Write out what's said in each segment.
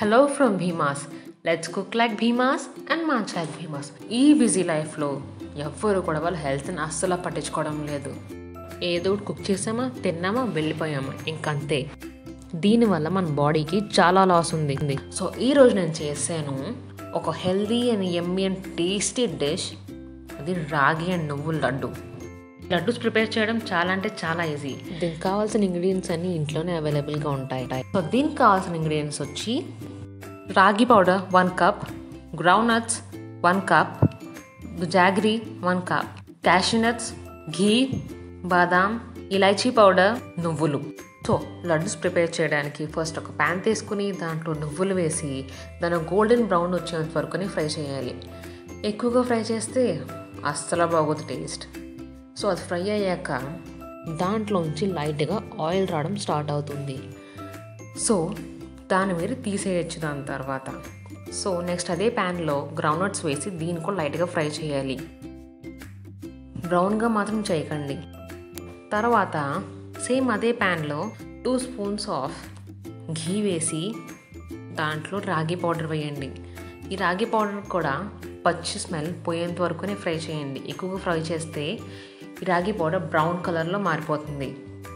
hello from Bheemas let's cook like Bheemas and munch like Bheemas ఈ busy లైఫ్లో ఎవ్వరు కూడా వాళ్ళ హెల్త్ని అస్సలు పట్టించుకోవడం లేదు ఏదో ఒకటి కుక్ చేసామా తిన్నామా వెళ్ళిపోయామా ఇంకంతే దీనివల్ల మన బాడీకి చాలా లాస్ ఉంది సో ఈ రోజు నేను చేశాను ఒక healthy and yummy and tasty dish అది రాగి అండ్ నువ్వుల లడ్డు లడ్డూస్ ప్రిపేర్ చేయడం చాలా అంటే చాలా ఈజీ దీనికి కావాల్సిన ఇంగ్రీడియంట్స్ అన్ని ఇంట్లోనే అవైలబుల్గా ఉంటాయి సో దీనికి కావాల్సిన ఇంగ్రీడియంట్స్ వచ్చి ragi powder one cup ground nuts one cup jaggery one cup cashew nuts ghee badam elaichi powder నువ్వులు సో లడ్డూస్ ప్రిపేర్ చేయడానికి ఫస్ట్ ఒక ప్యాన్ తీసుకుని దాంట్లో నువ్వులు వేసి దాని గోల్డెన్ బ్రౌన్ వచ్చేంత వరకు ఫ్రై చేయాలి ఎక్కువగా ఫ్రై చేస్తే అస్సలు బాగోదు టేస్ట్ సో అది ఫ్రై అయ్యాక దాంట్లోంచి లైట్గా ఆయిల్ రావడం స్టార్ట్ అవుతుంది సో దాన్ని మీరు తీసేయచ్చు దాని తర్వాత సో నెక్స్ట్ అదే ప్యాన్లో గ్రౌండ్నట్స్ వేసి దీన్ని కూడా లైట్గా ఫ్రై చేయాలి బ్రౌన్గా మాత్రం చేయకండి తర్వాత సేమ్ అదే ప్యాన్లో టూ స్పూన్స్ ఆఫ్ ఘీ వేసి దాంట్లో రాగి పౌడర్ వేయండి ఈ రాగి పౌడర్ కూడా పచ్చి స్మెల్ పోయేంత వరకునే ఫ్రై చేయండి ఎక్కువగా ఫ్రై చేస్తే ఈ రాగి పౌడర్ బ్రౌన్ కలర్లో మారిపోతుంది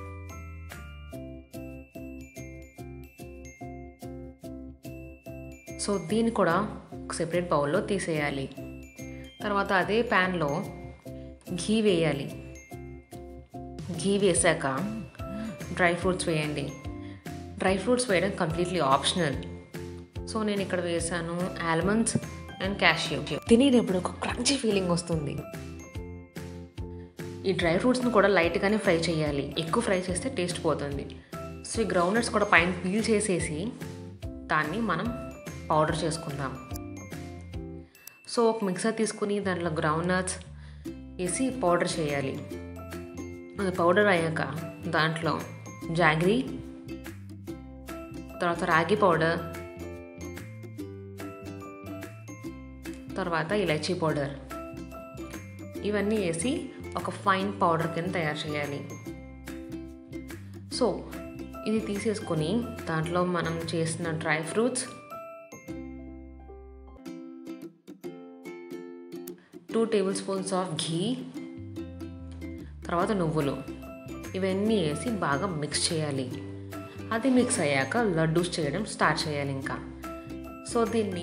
సో దీన్ని కూడా ఒక సెపరేట్ బౌల్లో తీసేయాలి తర్వాత అదే ప్యాన్లో ఘీ వేయాలి ఘీ వేసాక డ్రై ఫ్రూట్స్ వేయండి డ్రై ఫ్రూట్స్ వేయడం కంప్లీట్లీ ఆప్షనల్ సో నేను ఇక్కడ వేసాను ఆల్మండ్స్ అండ్ క్యాష్యూ తినేటప్పుడు ఒక క్రంచీ ఫీలింగ్ వస్తుంది ఈ డ్రై ఫ్రూట్స్ని కూడా లైట్గానే ఫ్రై చేయాలి ఎక్కువ ఫ్రై చేస్తే టేస్ట్ పోతుంది సో ఈ గ్రౌండ్నట్స్ కూడా పైన పీల్ చేసేసి దాన్ని మనం పౌడర్ చేసుకుందాం సో ఒక మిక్సర్ తీసుకుని దాంట్లో గ్రౌండ్నట్స్ వేసి పౌడర్ చేయాలి అది పౌడర్ అయ్యాక దాంట్లో జాగ్రీ తర్వాత రాగి పౌడర్ తర్వాత ఇలాచీ పౌడర్ ఇవన్నీ వేసి ఒక ఫైన్ పౌడర్ కింద తయారు చేయాలి సో ఇది తీసేసుకొని దాంట్లో మనం చేసిన dry fruits two table spoons of ghee తర్వాత నువ్వులు ఇవన్నీ వేసి బాగా మిక్స్ చేయాలి అది మిక్స్ అయ్యాక లడ్డూస్ చేయడం స్టార్ట్ చేయాలి ఇంకా సో దీన్ని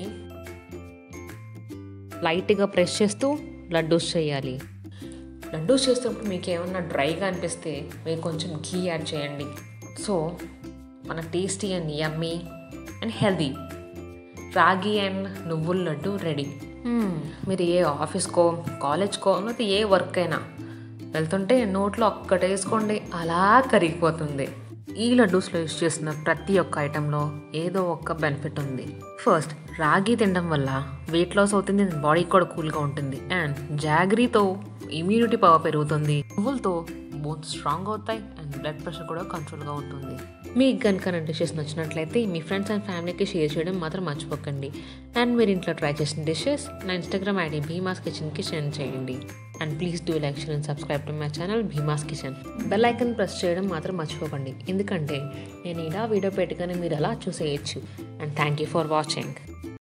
లైట్గా ప్రెస్ చేస్తూ లడ్డూస్ చేయాలి లడ్డూస్ చేస్తున్నప్పుడు మీకు ఏమన్నా డ్రైగా అనిపిస్తే మీరు కొంచెం ఘీ యాడ్ చేయండి సో మన tasty and yummy and healthy ragi and నువ్వుల లడ్డు రెడీ మీరు ఏ ఆఫీస్కో కాలేజ్కో లేకపోతే ఏ వర్క్ అయినా వెళ్తుంటే నోట్లో ఒక్కటే వేసుకోండి అలా కరిగిపోతుంది ఈ లడ్డూస్లో యూస్ చేసిన ప్రతి ఒక్క ఐటెంలో ఏదో ఒక్క బెనిఫిట్ ఉంది ఫస్ట్ రాగి తినడం వల్ల వెయిట్ లాస్ అవుతుంది బాడీ కూడా కూల్గా ఉంటుంది అండ్ జాగ్రీతో ఇమ్యూనిటీ పవర్ పెరుగుతుంది నువ్వులతో బోన్స్ స్ట్రాంగ్ అవుతాయి అండ్ బ్లడ్ ప్రెషర్ కూడా కంట్రోల్గా ఉంటుంది మీకు కనుక నా డిషెస్ నచ్చినట్లయితే మీ ఫ్రెండ్స్ అండ్ ఫ్యామిలీకి షేర్ చేయడం మాత్రం మర్చిపోకండి అండ్ మీరు ఇంట్లో ట్రై చేసిన డిషెస్ నా ఇన్స్టాగ్రామ్ ఐడి భీమాస్ కిచెన్కి సెండ్ చేయండి and please do like share and subscribe to my channel Bheemas kitchen bell icon press చేయడం మాత్రం మర్చిపోకండి ఎందుకంటే నేను ఇలా వీడియో పెట్టగానే మీరు అలా చూసేయచ్చు and thank you for watching